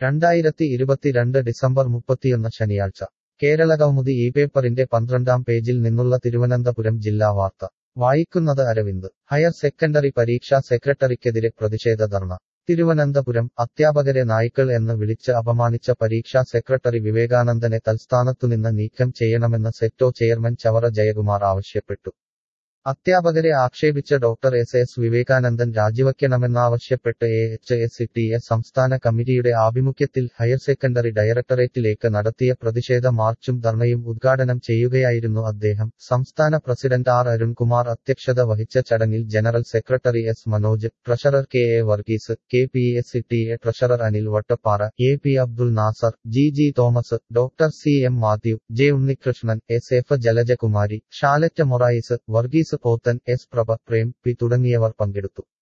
രണ്ടായിരത്തി ഇരുപത്തിരണ്ട് ഡിസംബർ മുപ്പത്തിയൊന്ന് ശനിയാഴ്ച കേരളകൗമുദി ഈ പേപ്പറിന്റെ പന്ത്രണ്ടാം പേജിൽ നിന്നുള്ള തിരുവനന്തപുരം ജില്ലാ വാർത്ത വായിക്കുന്നത് അരവിന്ദ് ഹയർ സെക്കൻഡറി പരീക്ഷാ സെക്രട്ടറിക്കെതിരെ പ്രതിഷേധ ധർണ തിരുവനന്തപുരം അധ്യാപകരെ നായ്ക്കൾ എന്ന് വിളിച്ച് അപമാനിച്ച പരീക്ഷാ സെക്രട്ടറി വിവേകാനന്ദനെ തൽസ്ഥാനത്തുനിന്ന് നീക്കം ചെയ്യണമെന്ന് സെറ്റോ ചെയർമാൻ ചവറ ജയകുമാർ ആവശ്യപ്പെട്ടു അധ്യാപകരെ ആക്ഷേപിച്ച ഡോക്ടർ എസ് എസ് വിവേകാനന്ദൻ രാജിവയ്ക്കണമെന്നാവശ്യപ്പെട്ട് A H S T A സംസ്ഥാന കമ്മിറ്റിയുടെ ആഭിമുഖ്യത്തിൽ ഹയർ സെക്കൻഡറി ഡയറക്ടറേറ്റിലേക്ക് നടത്തിയ പ്രതിഷേധ മാർച്ചും ധർണയും ഉദ്ഘാടനം ചെയ്യുകയായിരുന്നു അദ്ദേഹം സംസ്ഥാന പ്രസിഡന്റ് ആർ അരുൺകുമാർ അധ്യക്ഷത വഹിച്ച ചടങ്ങിൽ general secretary S Manoj treasurer K A Varghese K P S T A treasurer Anil Vattappara A P Abdul Nasser G G Thomas doctor C M Mathew J Unnikrishnan S F Jalajakumari Shalet Morais Varghese Pothan S Prabha Prem P തുടങ്ങിയവർ പങ്കെടുത്തു